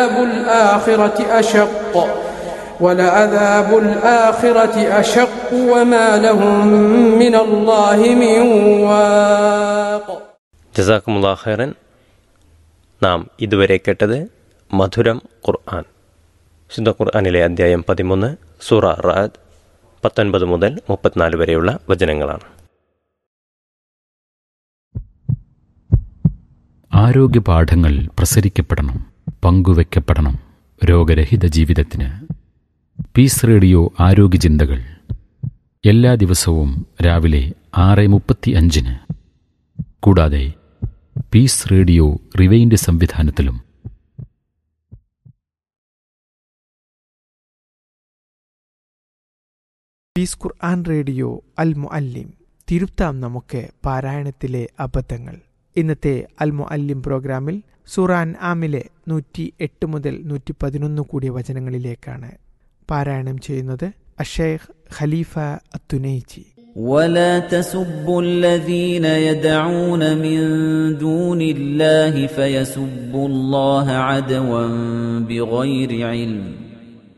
ولعذاب الآخرة أشق ولعذاب الآخرة أشق وما لهم من الله من واق ജസാക്കുമുല്ലാ ഖൈറൻ നാം ഇതുവരെ കേട്ടത് മധുരം ഖുർആൻ ശുദ്ധ ഖുർആനിലെ അധ്യായം പതിമൂന്ന് സൂറ റാദ് പത്തൊൻപത് മുതൽ മുപ്പത്തിനാല് വരെയുള്ള വചനങ്ങളാണ് ആരോഗ്യ പാഠങ്ങൾ പ്രസരിക്കപ്പെടണം പങ്കുവെക്കപ്പെടണം രോഗരഹിത ജീവിതത്തിന് പീസ് റേഡിയോ ആരോഗ്യ ചിന്തകൾ എല്ലാ ദിവസവും രാവിലെ ആറ് മുപ്പത്തി അഞ്ചിന് കൂടാതെ പീസ് റേഡിയോ റിവൈൻഡ് സംവിധാനത്തിലും പീസ് ഖുർആൻ റേഡിയോ അൽ മുഅല്ലിം തിരുത്താം നമുക്ക് പാരായണത്തിലെ അബദ്ധങ്ങൾ ഇന്നത്തെ അൽ മുഅല്ലിം പ്രോഗ്രാമിൽ സുറാൻ ആമിലെ നൂറ്റി എട്ട് മുതൽ നൂറ്റി പതിനൊന്ന് കൂടിയ വചനങ്ങളിലേക്കാണ് പാരായണം ചെയ്യുന്നത് അഷേഖ് ഖലീഫ അത്തുനൈജി ولا تسبوا الذين يدعون من دون الله فيسبوا الله عدوا بغير علم